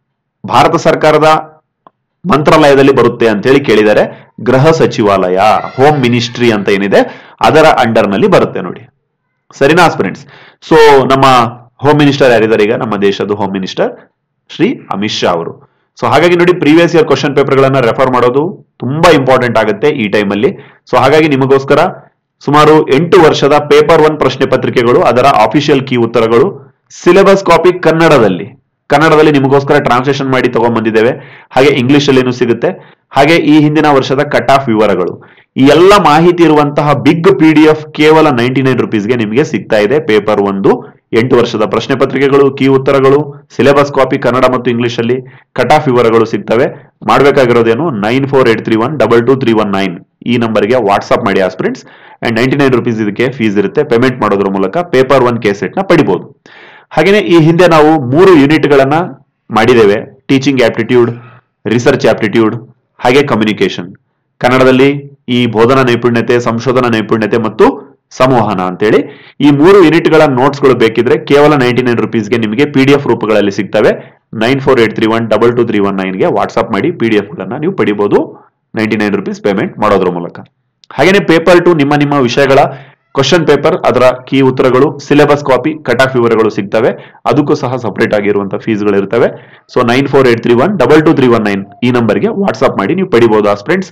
ಭಾರತ ಸರ್ಕಾರದ ಮಂತ್ರಾಲಯದಲ್ಲಿ ಬರುತ್ತೆ ಅಂತ ಹೇಳಿ ಕೇಳಿದ್ದಾರೆ ಗೃಹ ಸಚಿವಾಲಯ ಹೋಮ್ ಮಿನಿಸ್ಟ್ರಿ ಅಂತ ಏನಿದೆ ಅದರ ಅಂಡರ್ ನಲ್ಲಿ ಬರುತ್ತೆ ನೋಡಿ ಸರಿನಾ ಫ್ರೆಂಡ್ಸ್ ಸೊ ನಮ್ಮ ಹೋಮ್ ಮಿನಿಸ್ಟರ್ ಯಾರಿದ್ದಾರೆ ಈಗ ನಮ್ಮ ದೇಶದ ಹೋಮ್ ಮಿನಿಸ್ಟರ್ ಶ್ರೀ ಅಮಿತ್ ಶಾ ಅವರು ಸೊ ಹಾಗಾಗಿ ನೋಡಿ ಪ್ರೀವಿಯಸ್ ಇಯರ್ ಕ್ವಶನ್ ಪೇಪರ್ ಗಳನ್ನ ರೆಫರ್ ಮಾಡೋದು ತುಂಬಾ ಇಂಪಾರ್ಟೆಂಟ್ ಆಗುತ್ತೆ ಈ ಟೈಮ್ ಅಲ್ಲಿ ಸೊ ಹಾಗಾಗಿ ನಿಮಗೋಸ್ಕರ ಸುಮಾರು ಎಂಟು ವರ್ಷದ ಪೇಪರ್ ಒನ್ ಪ್ರಶ್ನೆ ಪತ್ರಿಕೆಗಳು ಅದರ ಅಫಿಷಿಯಲ್ ಕೀ ಉತ್ತರಗಳು ಸಿಲೆಬಸ್ ಕಾಪಿ ಕನ್ನಡದಲ್ಲಿ ಕನ್ನಡದಲ್ಲಿ ನಿಮಗೋಸ್ಕರ ಟ್ರಾನ್ಸ್ಲೇಷನ್ ಮಾಡಿ ತಗೊಂಡ್ಬಂದಿದ್ದೇವೆ ಹಾಗೆ ಇಂಗ್ಲಿಷ್ ಅಲ್ಲಿನೂ ಸಿಗುತ್ತೆ ಹಾಗೆ ಈ ಹಿಂದಿನ ವರ್ಷದ ಕಟ್ ಆಫ್ ವಿವರಗಳು ಈ ಎಲ್ಲ ಮಾಹಿತಿ ಇರುವಂತಹ ಬಿಗ್ ಪಿ ಡಿ ಎಫ್ ಕೇವಲ ನೈಂಟಿ ನೈನ್ ರುಪೀಸ್ಗೆ ನಿಮಗೆ ಸಿಗ್ತಾ ಇದೆ ಪೇಪರ್ ಒಂದು ಎಂಟು ವರ್ಷದ ಪ್ರಶ್ನೆ ಪತ್ರಿಕೆಗಳು ಕೀ ಉತ್ತರಗಳು ಸಿಲೆಬಸ್ ಕಾಪಿ ಕನ್ನಡ ಮತ್ತು ಇಂಗ್ಲಿಷ್ ಅಲ್ಲಿ ಕಟ್ ಆಫ್ ವಿವರಗಳು ಸಿಗ್ತವೆ ಮಾಡಬೇಕಾಗಿರೋದೇನು nine four eight three one double two three one nine ಈ ನಂಬರ್ಗೆ ವಾಟ್ಸ್ಆಪ್ ಮಾಡಿ aspirants and ninety nine rupees ಇದಕ್ಕೆ ಫೀಸ್ ಇರುತ್ತೆ ಪೇಮೆಂಟ್ ಮಾಡೋದ್ರ ಮೂಲಕ ಪೇಪರ್ ಒನ್ ಕೇಸೆಟ್ ನ ಪಡಿಬಹುದು ಹಾಗೇನೆ ಈ ಹಿಂದೆ ನಾವು ಮೂರು ಯೂನಿಟ್ ಗಳನ್ನ ಮಾಡಿದ್ದೇವೆ ಟೀಚಿಂಗ್ ಆಪ್ಟಿಟ್ಯೂಡ್ ರಿಸರ್ಚ್ ಆಪ್ಟಿಟ್ಯೂಡ್ ಹಾಗೆ ಕಮ್ಯುನಿಕೇಶನ್ ಕನ್ನಡದಲ್ಲಿ ಈ ಬೋಧನಾ ನೈಪುಣ್ಯತೆ ಸಂಶೋಧನಾ ನೈಪುಣ್ಯತೆ ಮತ್ತು ಸಂವಹನ ಅಂತೇಳಿ ಈ ಮೂರು ಯೂನಿಟ್ ಗಳ ನೋಟ್ಸ್ ಗಳು ಬೇಕಿದ್ರೆ ಕೇವಲ ನೈಂಟಿ ನೈನ್ ರುಪೀಸ್ಗೆ ನಿಮಗೆ ಪಿ ಡಿ ಎಫ್ ರೂಪಗಳಲ್ಲಿ ಸಿಗ್ತವೆ nine four eight three one double two three one ನೈನ್ಗೆ ವಾಟ್ಸ್ಆಪ್ ಮಾಡಿ ಪಿ ಡಿ ಎಫ್ ಗಳನ್ನ ನೀವು ಪಡಿಬಹುದು ನೈಂಟಿ ನೈನ್ ರುಪೀಸ್ ಪೇಮೆಂಟ್ ಮಾಡೋದ್ರ ಮೂಲಕ ಹಾಗೇನೆ ಪೇಪರ್ ಟು ನಿಮ್ಮ ನಿಮ್ಮ ವಿಷಯಗಳ ಕ್ವಶನ್ ಪೇಪರ್ ಅದರ ಕೀ ಉತ್ತರಗಳು ಸಿಲೆಬಸ್ ಕಾಪಿ ಕಟ್ ಆಫ್ ವಿವರಗಳು ಸಿಗ್ತವೆ ಅದಕ್ಕೂ ಸಹ ಸಪರೇಟ್ ಆಗಿರುವಂತಹ ಫೀಸ್ಗಳು ಇರ್ತವೆ so nine four eight three one double two three one nine ಈ ನಂಬರ್ಗೆ ವಾಟ್ಸ್ಆಪ್ ಮಾಡಿ ನೀವು ಪಡಿಬಹುದು ಆ ಫ್ರೆಂಡ್ಸ್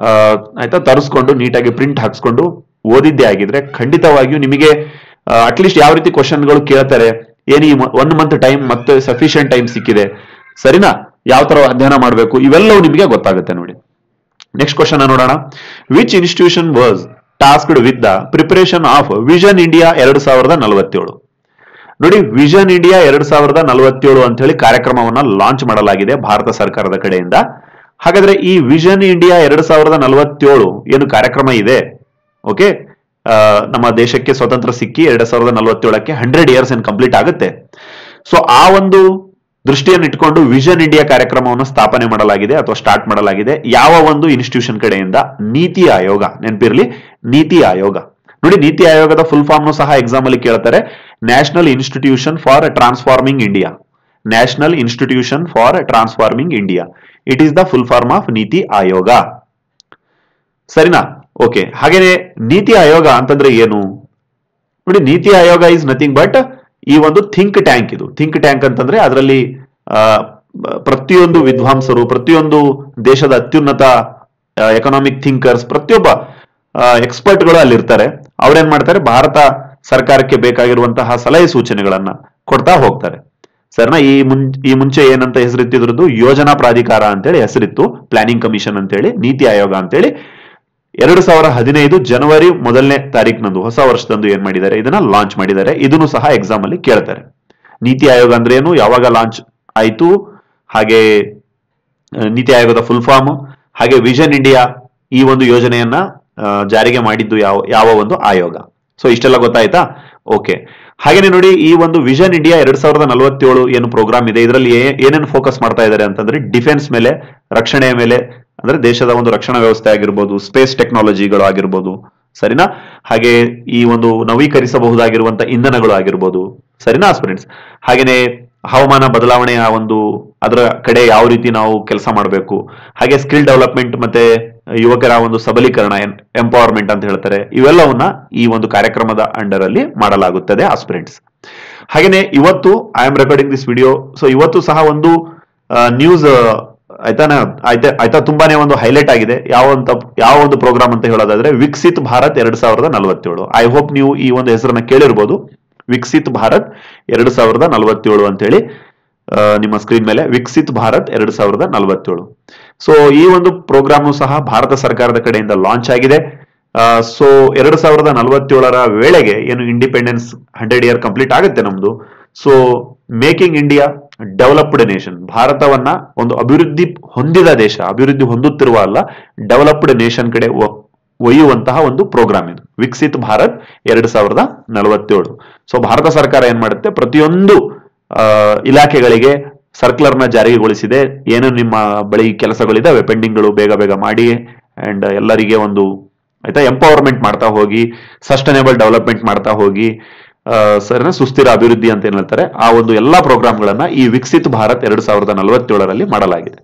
ಆಯ್ತಾ ತರಿಸ್ಕೊಂಡು ನೀಟಾಗಿ ಪ್ರಿಂಟ್ ಹಾಕ್ಸ್ಕೊಂಡು ಓದಿದ್ದೇ ಆಗಿದ್ರೆ ಖಂಡಿತವಾಗಿಯೂ ನಿಮಗೆ ಅಟ್ಲೀಸ್ಟ್ ಯಾವ ರೀತಿ ಕ್ವಶನ್ಗಳು ಕೇಳ್ತಾರೆ ಏನು ಈ ಒನ್ ಮಂತ್ ಟೈಮ್ ಮತ್ತೆ ಸಫಿಶಿಯಂಟ್ ಟೈಮ್ ಸಿಕ್ಕಿದೆ ಸರಿನಾ ಯಾವ ತರ ಅಧ್ಯಯನ ಮಾಡಬೇಕು ಇವೆಲ್ಲವೂ ನಿಮಗೆ ಗೊತ್ತಾಗುತ್ತೆ ನೋಡಿ ನೆಕ್ಸ್ಟ್ ಕ್ವಶನ್ ನೋಡೋಣ which institution was tasked with the preparation of vision India ಎರಡು ಸಾವಿರದ ನಲವತ್ತೇಳು ನೋಡಿ ವಿಷನ್ ಇಂಡಿಯಾ ಎರಡ್ ಸಾವಿರದ ನಲವತ್ತೇಳು ಅಂತ ಹೇಳಿ ಕಾರ್ಯಕ್ರಮವನ್ನ ಲಾಂಚ್ ಮಾಡಲಾಗಿದೆ ಭಾರತ ಸರ್ಕಾರದ ಕಡೆಯಿಂದ ಹಾಗಾದ್ರೆ ಈ ವಿಷನ್ ಇಂಡಿಯಾ ಎರಡ್ ಸಾವಿರದ ನಲವತ್ತೇಳು ಏನು ಕಾರ್ಯಕ್ರಮ ಇದೆ ಓಕೆ ನಮ್ಮ ದೇಶಕ್ಕೆ ಸ್ವತಂತ್ರ ಸಿಕ್ಕಿ ಎರಡ್ ಸಾವಿರದ ನಲವತ್ತೇಳಕ್ಕೆ ಹಂಡ್ರೆಡ್ ಇಯರ್ಸ್ ಏನ್ ಕಂಪ್ಲೀಟ್ ಆಗುತ್ತೆ ಸೊ ಆ ಒಂದು ದೃಷ್ಟಿಯನ್ನು ಇಟ್ಕೊಂಡು ವಿಷನ್ ಇಂಡಿಯಾ ಕಾರ್ಯಕ್ರಮವನ್ನು ಸ್ಥಾಪನೆ ಮಾಡಲಾಗಿದೆ ಅಥವಾ ಸ್ಟಾರ್ಟ್ ಮಾಡಲಾಗಿದೆ ಯಾವ ಒಂದು ಇನ್ಸ್ಟಿಟ್ಯೂಷನ್ ಕಡೆಯಿಂದ ನೀತಿ ಆಯೋಗ ನೆನಪಿರ್ಲಿ ನೀತಿ ಆಯೋಗ ನೋಡಿ ನೀತಿ ಆಯೋಗದ ಫುಲ್ ಫಾರ್ಮ್ ಸಹ ಎಕ್ಸಾಮ್ ಅಲ್ಲಿ ಕೇಳ್ತಾರೆ National Institution for Transforming India National Institution for Transforming India it is the full form of NITI Aayog ಸರಿನಾ ಓಕೆ ಹಾಗೇನೆ ನೀತಿ ಆಯೋಗ ಅಂತಂದ್ರೆ ಏನು ನೋಡಿ ನೀತಿ ಆಯೋಗ ಇಸ್ ನಥಿಂಗ್ ಬಟ್ ಈ ಒಂದು ಥಿಂಕ್ ಟ್ಯಾಂಕ್ ಇದು ಥಿಂಕ್ ಟ್ಯಾಂಕ್ ಅಂತಂದ್ರೆ ಅದರಲ್ಲಿ ಪ್ರತಿಯೊಂದು ವಿದ್ವಾಂಸರು ಪ್ರತಿಯೊಂದು ದೇಶದ ಅತ್ಯುನ್ನತ ಎಕನಾಮಿಕ್ ಥಿಂಕರ್ಸ್ ಪ್ರತಿಯೊಬ್ಬ ಎಕ್ಸ್ಪರ್ಟ್ಗಳು ಅಲ್ಲಿರ್ತಾರೆ ಅವ್ರೇನ್ ಮಾಡ್ತಾರೆ ಭಾರತ ಸರ್ಕಾರಕ್ಕೆ ಬೇಕಾಗಿರುವಂತಹ ಸಲಹೆ ಸೂಚನೆಗಳನ್ನ ಕೊಡ್ತಾ ಹೋಗ್ತಾರೆ ಸರ್ನ ಈ ಮುಂ ಈ ಮುಂಚೆ ಏನಂತ ಹೆಸರಿತ್ತಿದ್ರದ್ದು ಯೋಜನಾ ಪ್ರಾಧಿಕಾರ ಅಂತೇಳಿ ಹೆಸರಿತ್ತು ಪ್ಲಾನಿಂಗ್ ಕಮಿಷನ್ ಅಂತೇಳಿ ನೀತಿ ಆಯೋಗ ಅಂತೇಳಿ ಎರಡು ಸಾವಿರ ಹದಿನೈದು ಜನವರಿ ಮೊದಲನೇ ತಾರೀಕಿನಂದು ಹೊಸ ವರ್ಷದಂದು ಏನ್ ಮಾಡಿದ್ದಾರೆ ಇದನ್ನ ಲಾಂಚ್ ಮಾಡಿದ್ದಾರೆ ಇದನ್ನು ಸಹ ಎಕ್ಸಾಮ್ ಅಲ್ಲಿ ಕೇಳ್ತಾರೆ ನೀತಿ ಆಯೋಗ ಅಂದ್ರೆ ಏನು ಯಾವಾಗ ಲಾಂಚ್ ಆಯ್ತು ಹಾಗೆ ನೀತಿ ಆಯೋಗದ ಫುಲ್ ಫಾರ್ಮ್ ಹಾಗೆ ವಿಷನ್ ಇಂಡಿಯಾ ಈ ಒಂದು ಯೋಜನೆಯನ್ನ ಜಾರಿಗೆ ಮಾಡಿದ್ದು ಯಾವ ಯಾವ ಒಂದು ಆಯೋಗ ಸೊ ಇಷ್ಟೆಲ್ಲ ಗೊತ್ತಾಯ್ತಾ ಓಕೆ ಹಾಗೇನೆ ನೋಡಿ ಈ ಒಂದು ವಿಷನ್ ಇಂಡಿಯಾ ಎರಡ್ ಸಾವಿರದ ನಲವತ್ತೇಳು ಏನು ಪ್ರೋಗ್ರಾಮ್ ಇದೆ ಇದರಲ್ಲಿ ಏನೇನು ಫೋಕಸ್ ಮಾಡ್ತಾ ಇದ್ದಾರೆ ಅಂತಂದ್ರೆ ಡಿಫೆನ್ಸ್ ಮೇಲೆ ರಕ್ಷಣೆಯ ಮೇಲೆ ಅಂದ್ರೆ ದೇಶದ ಒಂದು ರಕ್ಷಣಾ ವ್ಯವಸ್ಥೆ ಆಗಿರ್ಬೋದು ಸ್ಪೇಸ್ ಟೆಕ್ನಾಲಜಿಗಳು ಆಗಿರ್ಬೋದು ಸರಿನಾ ಹಾಗೆ ಈ ಒಂದು ನವೀಕರಿಸಬಹುದಾಗಿರುವಂತ ಇಂಧನಗಳು ಆಗಿರ್ಬೋದು ಸರಿನಾ ಸ್ಟೂಡೆಂಟ್ಸ್ ಹಾಗೇನೆ ಹವಾಮಾನ ಬದಲಾವಣೆಯ ಒಂದು ಅದರ ಕಡೆ ಯಾವ ರೀತಿ ನಾವು ಕೆಲಸ ಮಾಡಬೇಕು ಹಾಗೆ ಸ್ಕಿಲ್ ಡೆವಲಪ್ಮೆಂಟ್ ಮತ್ತೆ ಯುವಕರ ಒಂದು ಸಬಲೀಕರಣ ಎಂಪವರ್ಮೆಂಟ್ ಅಂತ ಹೇಳ್ತಾರೆ ಇವೆಲ್ಲವನ್ನ ಈ ಒಂದು ಕಾರ್ಯಕ್ರಮದ ಅಂಡರ್ ಅಲ್ಲಿ ಮಾಡಲಾಗುತ್ತದೆ ಆಸ್ಪಿರೆಂಟ್ಸ್ ಹಾಗೇನೆ ಇವತ್ತು I am recording this video so ಇವತ್ತು ಸಹ ಒಂದು ನ್ಯೂಸ್ ಆಯ್ತಾನ ಆಯ್ತಾ ಆಯ್ತಾ ತುಂಬಾನೇ ಒಂದು ಹೈಲೈಟ್ ಆಗಿದೆ ಯಾವ ಅಂತ ಯಾವ ಒಂದು ಪ್ರೋಗ್ರಾಮ್ ಅಂತ ಹೇಳೋದಾದ್ರೆ ವಿಕಸಿತ್ ಭಾರತ್ ಎರಡ್ ಸಾವಿರದ ನಲವತ್ತೇಳು ಐ ಹೋಪ್ ನೀವು ಈ ಒಂದು ಹೆಸರನ್ನ ಕೇಳಿರ್ಬೋದು ವಿಕಸಿತ್ ಭಾರತ್ ಎರಡ್ ಸಾವಿರದ ನಲವತ್ತೇಳು ಅಂತೇಳಿ ನಿಮ್ಮ ಸ್ಕ್ರೀನ್ ಮೇಲೆ ವಿಕಸಿತ್ ಭಾರತ್ ಎರಡ್ ಸಾವಿರದ ನಲವತ್ತೇಳು ಸೊ ಈ ಒಂದು ಪ್ರೋಗ್ರಾಮ್ ಸಹ ಭಾರತ ಸರ್ಕಾರದ ಕಡೆಯಿಂದ ಲಾಂಚ್ ಆಗಿದೆ ಸೊ ಎರಡ್ ಸಾವಿರದ ನಲವತ್ತೇಳರ ವೇಳೆಗೆ ಏನು ಇಂಡಿಪೆಂಡೆನ್ಸ್ ಹಂಡ್ರೆಡ್ ಇಯರ್ ಕಂಪ್ಲೀಟ್ ಆಗುತ್ತೆ ನಮ್ದು so making India developed nation ಭಾರತವನ್ನ ಒಂದು ಅಭಿವೃದ್ಧಿ ಹೊಂದಿದ ದೇಶ ಅಭಿವೃದ್ಧಿ ಹೊಂದುತ್ತಿರುವ ಅಲ್ಲ ಡೆವಲಪ್ಡ್ ನೇಷನ್ ಕಡೆ ಒಯ್ಯುವಂತಹ ಒಂದು ಪ್ರೋಗ್ರಾಮ್ ಇದು ವಿಕಸಿತ್ ಭಾರತ್ ಎರಡ್ ಸಾವಿರದ ನಲವತ್ತೇಳು ಸೊ ಭಾರತ ಸರ್ಕಾರ ಏನ್ ಮಾಡುತ್ತೆ ಪ್ರತಿಯೊಂದು ಆ, ಇಲಾಖೆಗಳಿಗೆ ಸರ್ಕ್ಯುಲರ್ ನ ಜಾರಿಗೊಳಿಸಿದೆ ಏನು ನಿಮ್ಮ ಬಳಿ ಕೆಲಸಗಳಿದಾವೆ ಪೆಂಡಿಂಗ್ಗಳು ಬೇಗ ಬೇಗ ಮಾಡಿ ಅಂಡ್ ಎಲ್ಲರಿಗೆ ಒಂದು ಆಯ್ತಾ ಎಂಪವರ್ಮೆಂಟ್ ಮಾಡ್ತಾ ಹೋಗಿ ಸಸ್ಟೈನೇಬಲ್ ಡೆವಲಪ್ಮೆಂಟ್ ಮಾಡ್ತಾ ಹೋಗಿ ಆ, ಸರಿನಾ ಸುಸ್ಥಿರ ಅಭಿವೃದ್ಧಿ ಅಂತ ಏನ್ ಹೇಳ್ತಾರೆ ಆ ಒಂದು ಎಲ್ಲಾ ಪ್ರೋಗ್ರಾಮ್ಗಳನ್ನ ಈ ವಿಕಸಿತ್ ಭಾರತ್ ಎರಡ್ ಸಾವಿರದ ನಲವತ್ತೇಳರಲ್ಲಿ ಮಾಡಲಾಗಿದೆ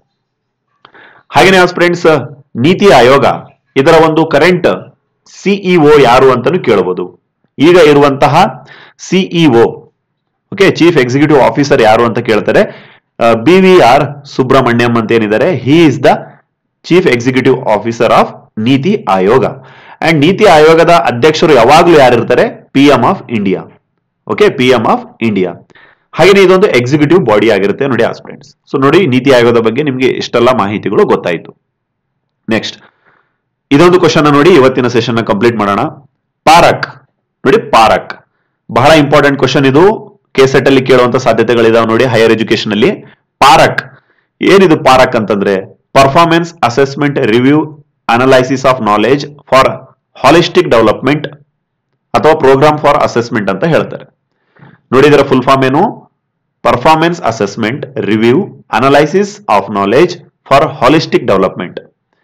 ಹಾಗೇನೆ ಫ್ರೆಂಡ್ಸ್ ನೀತಿ ಆಯೋಗ ಇದರ ಒಂದು ಕರೆಂಟ್ ಸಿಇಒ ಯಾರು ಅಂತಾನು ಕೇಳಬಹುದು ಈಗ ಇರುವಂತಹ CEO okay chief executive officer ಯಾರು ಅಂತ ಕೇಳ್ತಾರೆ ಬಿ ವಿ ಆರ್ ಸುಬ್ರಹ್ಮಣ್ಯಂ ಅಂತ ಏನಿದ್ದಾರೆ he is the chief executive officer of NITI Aayog and NITI ಆಯೋಗದ ಅಧ್ಯಕ್ಷರು ಯಾವಾಗ್ಲೂ ಯಾರಿರ್ತಾರೆ P M of India okay P M of India ಹಾಗೇನೆ ಇದೊಂದು ಎಕ್ಸಿಕ್ಯೂಟಿವ್ ಬಾಡಿ ಆಗಿರುತ್ತೆ ನೋಡಿ ಆಸ್ಪಿರೆಂಟ್ಸ್ ಸೊ ನೋಡಿ ನೀತಿ ಆಯೋಗದ ಬಗ್ಗೆ ನಿಮಗೆ ಇಷ್ಟೆಲ್ಲ ಮಾಹಿತಿಗಳು ಗೊತ್ತಾಯಿತು ನೆಕ್ಸ್ಟ್ ಇದೊಂದು ಕ್ವಶನ್ ನೋಡಿ ಇವತ್ತಿನ ಸೆಷನ್ ಕಂಪ್ಲೀಟ್ ಮಾಡೋಣ ಪಾರಕ್ ನೋಡಿ ಪಾರಕ್ ಬಹಳ ಇಂಪಾರ್ಟೆಂಟ್ ಕ್ವಶನ್ ಇದು ಕೆಸೆಟ್ ಅಲ್ಲಿ ಕೇಳುವಂತ ಸಾಧ್ಯತೆಗಳಿದಾವೆ ನೋಡಿ ಹೈಯರ್ ಎಜುಕೇಶನ್ ಅಲ್ಲಿ ಪಾರಕ್ ಏನಿದು ಪಾರಕ್ ಅಂತಂದ್ರೆ performance assessment review analysis of knowledge for holistic development ಅಥವಾ ಪ್ರೋಗ್ರಾಮ್ ಫಾರ್ ಅಸೆಸ್ಮೆಂಟ್ ಅಂತ ಹೇಳ್ತಾರೆ ನೋಡಿ ಇದರ ಫುಲ್ ಫಾರ್ಮ್ ಏನು performance assessment review analysis of knowledge for holistic development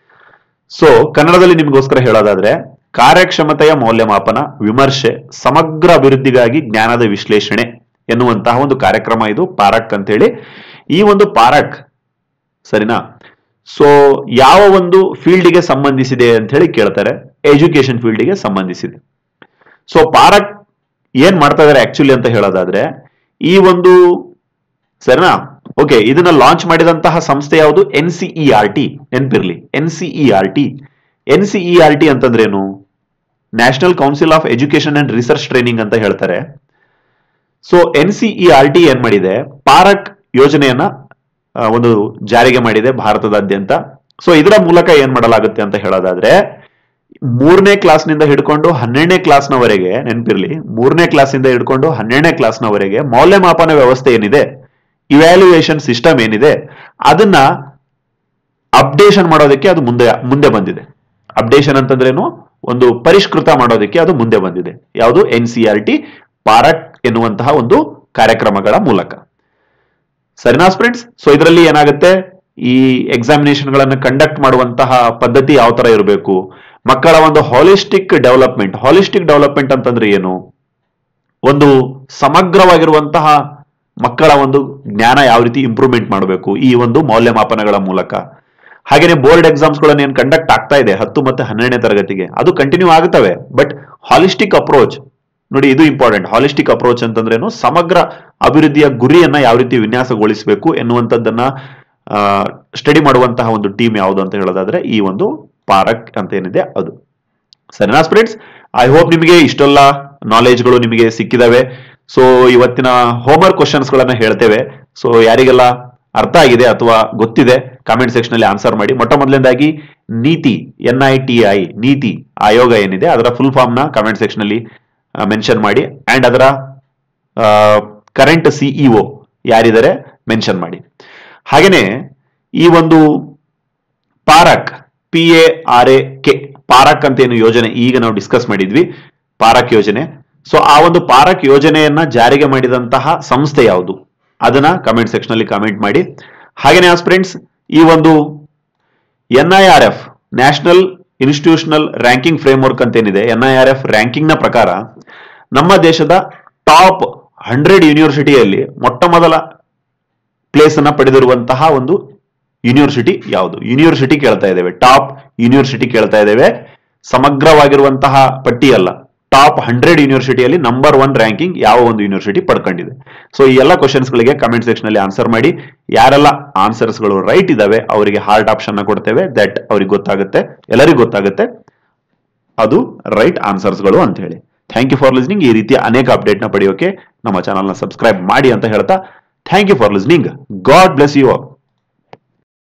so ಕನ್ನಡದಲ್ಲಿ ನಿಮಗೋಸ್ಕರ ಹೇಳೋದಾದ್ರೆ ಕಾರ್ಯಕ್ಷಮತೆಯ ಮೌಲ್ಯಮಾಪನ ವಿಮರ್ಶೆ ಸಮಗ್ರ ಅಭಿವೃದ್ಧಿಗಾಗಿ ಜ್ಞಾನದ ವಿಶ್ಲೇಷಣೆ ಎನ್ನುವಂತಹ ಒಂದು ಕಾರ್ಯಕ್ರಮ ಇದು ಪಾರಕ್ ಅಂತೇಳಿ ಈ ಒಂದು ಪಾರಕ್ ಸರಿನಾ ಸೊ ಯಾವ ಒಂದು ಫೀಲ್ಡ್ಗೆ ಸಂಬಂಧಿಸಿದೆ ಅಂತ ಹೇಳಿ ಕೇಳ್ತಾರೆ ಎಜುಕೇಶನ್ ಫೀಲ್ಡ್ಗೆ ಸಂಬಂಧಿಸಿದೆ ಸೊ ಪಾರಕ್ ಏನ್ ಮಾಡ್ತಾ ಇದಾರೆ ಆಕ್ಚುಲಿ ಅಂತ ಹೇಳೋದಾದ್ರೆ ಈ ಒಂದು ಸರಿನಾ ಓಕೆ ಇದನ್ನ ಲಾಂಚ್ ಮಾಡಿದಂತಹ ಸಂಸ್ಥೆ ಯಾವುದು ಎನ್ ಸಿಇ ಆರ್ ಟಿ ನೆನ್ಪಿರ್ಲಿ N C E R T N C E R T ಅಂತಂದ್ರೇನು National Council of Education and Research Training ಅಂತ ಹೇಳ್ತಾರೆ so N C E R T ಏನ್ ಮಾಡಿದೆ ಪಾರಕ್ ಯೋಜನೆಯನ್ನ ಆ, ಒಂದು ಜಾರಿಗೆ ಮಾಡಿದೆ ಭಾರತದಾದ್ಯಂತ ಸೊ ಇದರ ಮೂಲಕ ಏನ್ ಮಾಡಲಾಗುತ್ತೆ ಅಂತ ಹೇಳೋದಾದ್ರೆ ಮೂರನೇ ಕ್ಲಾಸ್ನಿಂದ ಹಿಡ್ಕೊಂಡು ಹನ್ನೆರಡನೇ ಕ್ಲಾಸ್ನವರೆಗೆ ನೆನಪಿರ್ಲಿ ಮೂರನೇ ಕ್ಲಾಸಿಂದ ಹಿಡ್ಕೊಂಡು ಹನ್ನೆರಡನೇ ಕ್ಲಾಸ್ನವರೆಗೆ ಮೌಲ್ಯಮಾಪನ ವ್ಯವಸ್ಥೆ ಏನಿದೆ ಇವ್ಯಾಲ್ಯೂಯೇಷನ್ ಸಿಸ್ಟಮ್ ಏನಿದೆ ಅದನ್ನ ಅಪ್ಡೇಷನ್ ಮಾಡೋದಕ್ಕೆ ಅದು ಮುಂದೆ ಮುಂದೆ ಬಂದಿದೆ ಅಪ್ಡೇಷನ್ ಅಂತಂದ್ರೇನು ಒಂದು ಪರಿಷ್ಕೃತ ಮಾಡೋದಕ್ಕೆ ಅದು ಮುಂದೆ ಬಂದಿದೆ ಯಾವುದು N C R T PARAKH ಎನ್ನುವಂತಹ ಒಂದು ಕಾರ್ಯಕ್ರಮಗಳ ಮೂಲಕ ಸರಿನಾ ಫ್ರೆಂಡ್ಸ್ ಸೊ ಇದರಲ್ಲಿ ಏನಾಗುತ್ತೆ ಈ ಎಕ್ಸಾಮಿನೇಷನ್ ಗಳನ್ನ ಕಂಡಕ್ಟ್ ಮಾಡುವಂತಹ ಪದ್ಧತಿ ಯಾವ ತರ ಇರಬೇಕು ಮಕ್ಕಳ ಒಂದು ಹಾಲಿಸ್ಟಿಕ್ ಡೆವಲಪ್ಮೆಂಟ್ ಹಾಲಿಸ್ಟಿಕ್ ಡೆವಲಪ್ಮೆಂಟ್ ಅಂತಂದ್ರೆ ಏನು ಒಂದು ಸಮಗ್ರವಾಗಿರುವಂತಹ ಮಕ್ಕಳ ಒಂದು ಜ್ಞಾನ ಯಾವ ರೀತಿ ಇಂಪ್ರೂವ್ಮೆಂಟ್ ಮಾಡಬೇಕು ಈ ಒಂದು ಮೌಲ್ಯಮಾಪನಗಳ ಮೂಲಕ ಹಾಗೇನೆ ಬೋರ್ಡ್ ಎಕ್ಸಾಮ್ಸ್ ಗಳನ್ನ ಏನ್ ಕಂಡಕ್ಟ್ ಆಗ್ತಾ ಇದೆ ಹತ್ತು ಮತ್ತೆ ಹನ್ನೆರಡನೇ ತರಗತಿಗೆ ಅದು ಕಂಟಿನ್ಯೂ ಆಗುತ್ತವೆ ಬಟ್ ಹಾಲಿಸ್ಟಿಕ್ ಅಪ್ರೋಚ್ ನೋಡಿ ಇದು ಇಂಪಾರ್ಟೆಂಟ್ ಹಾಲಿಸ್ಟಿಕ್ ಅಪ್ರೋಚ್ ಅಂತಂದ್ರೇನು ಸಮಗ್ರ ಅಭಿವೃದ್ಧಿಯ ಗುರಿಯನ್ನ ಯಾವ ರೀತಿ ವಿನ್ಯಾಸಗೊಳಿಸಬೇಕು ಎನ್ನುವಂಥದ್ದನ್ನ ಸ್ಟಡಿ ಮಾಡುವಂತಹ ಒಂದು ಟೀಮ್ ಯಾವುದು ಅಂತ ಹೇಳೋದಾದ್ರೆ ಈ ಒಂದು ಪಾರಕ್ ಅಂತ ಏನಿದೆ ಅದು ಸರಿನಾ ಸ್ಪ್ರೆಂಡ್ಸ್ ಐ ಹೋಪ್ ನಿಮಗೆ ಇಷ್ಟೆಲ್ಲ ನಾಲೆಜ್ಗಳು ನಿಮಗೆ ಸಿಕ್ಕಿದಾವೆ ಸೊ ಇವತ್ತಿನ ಹೋಮ್ವರ್ಕ್ ಕ್ವಶನ್ಸ್ ಗಳನ್ನ ಹೇಳ್ತೇವೆ ಸೊ ಯಾರಿಗೆಲ್ಲ ಅರ್ಥ ಆಗಿದೆ ಅಥವಾ ಗೊತ್ತಿದೆ ಕಾಮೆಂಟ್ ಸೆಕ್ಷನ್ ಅಲ್ಲಿ ಆನ್ಸರ್ ಮಾಡಿ ಮೊಟ್ಟ ಮೊದಲನೇದಾಗಿ ನೀತಿ ಎನ್ ಐ ಟಿ ಐ ನೀತಿ ಆಯೋಗ ಏನಿದೆ ಅದರ ಫುಲ್ ಫಾರ್ಮ್ ನ ಕಾಮೆಂಟ್ ಸೆಕ್ಷನ್ ಅಲ್ಲಿ ಮೆನ್ಷನ್ ಮಾಡಿ ಅಂಡ್ ಅದರ ಕರೆಂಟ್ ಸಿಇಒ ಯಾರಿದ್ದಾರೆ ಮೆನ್ಷನ್ ಮಾಡಿ ಹಾಗೇನೆ ಈ ಒಂದು PARAKH P A R A K PARAKH ಅಂತ ಏನು ಯೋಜನೆ ಈಗ ನಾವು ಡಿಸ್ಕಸ್ ಮಾಡಿದ್ವಿ ಪಾರಕ್ ಯೋಜನೆ ಸೊ ಆ ಒಂದು ಪಾರಕ್ ಯೋಜನೆಯನ್ನ ಜಾರಿಗೆ ಮಾಡಿದಂತಹ ಸಂಸ್ಥೆ ಯಾವುದು ಅದನ್ನ ಕಮೆಂಟ್ ಸೆಕ್ಷನ್ ಅಲ್ಲಿ ಕಮೆಂಟ್ ಮಾಡಿ ಹಾಗೇನೆ ಫ್ರೆಂಡ್ಸ್ ಈ ಒಂದು N I R F national institutional ranking framework ಅಂತ ಏನಿದೆ N I R F ranking ನ ಪ್ರಕಾರ ನಮ್ಮ ದೇಶದ ಟಾಪ್ ಹಂಡ್ರೆಡ್ ಯೂನಿವರ್ಸಿಟಿಯಲ್ಲಿ ಮೊಟ್ಟ ಮೊದಲ ಪ್ಲೇಸ್ ಅನ್ನ ಪಡೆದಿರುವಂತಹ ಒಂದು ಯೂನಿವರ್ಸಿಟಿ ಯಾವುದು ಯೂನಿವರ್ಸಿಟಿ ಕೇಳ್ತಾ ಇದ್ದೇವೆ ಟಾಪ್ ಯೂನಿವರ್ಸಿಟಿ ಕೇಳ್ತಾ ಇದ್ದೇವೆ ಸಮಗ್ರವಾಗಿರುವಂತಹ ಪಟ್ಟಿ ಅಲ್ಲ ಟಾಪ್ ಹಂಡ್ರೆಡ್ ಯೂನಿವರ್ಸಿಟಿಯಲ್ಲಿ ನಂಬರ್ ಒನ್ ರ್ಯಾಂಕಿಂಗ್ ಯಾವ ಒಂದು ಯೂನಿವರ್ಸಿಟಿ ಪಡ್ಕೊಂಡಿದೆ ಸೊ ಈ ಎಲ್ಲ ಕ್ವಶನ್ಸ್ ಗಳಿಗೆ ಕಮೆಂಟ್ ಸೆಕ್ಷನ್ ಅಲ್ಲಿ ಆನ್ಸರ್ ಮಾಡಿ ಯಾರೆಲ್ಲ ಆನ್ಸರ್ಸ್ ಗಳು ರೈಟ್ ಇದಾವೆ ಅವರಿಗೆ ಹಾರ್ಟ್ ಆಪ್ಷನ್ ಕೊಡ್ತೇವೆ ದಟ್ ಅವ್ರಿಗೆ ಗೊತ್ತಾಗುತ್ತೆ ಎಲ್ಲರಿಗೂ ಗೊತ್ತಾಗುತ್ತೆ ಅದು ರೈಟ್ ಆನ್ಸರ್ಸ್ ಗಳು ಅಂತ ಹೇಳಿ ಥ್ಯಾಂಕ್ ಯು ಫಾರ್ ಲಿಸ್ನಿಂಗ್ ಈ ರೀತಿಯ ಅನೇಕ ಅಪ್ಡೇಟ್ ನ ಪಡೆಯೋಕೆ ನಮ್ಮ ಚಾನಲ್ ನ ಸಬ್ಸ್ಕ್ರೈಬ್ ಮಾಡಿ ಅಂತ ಹೇಳ್ತಾ thank you for listening God bless you all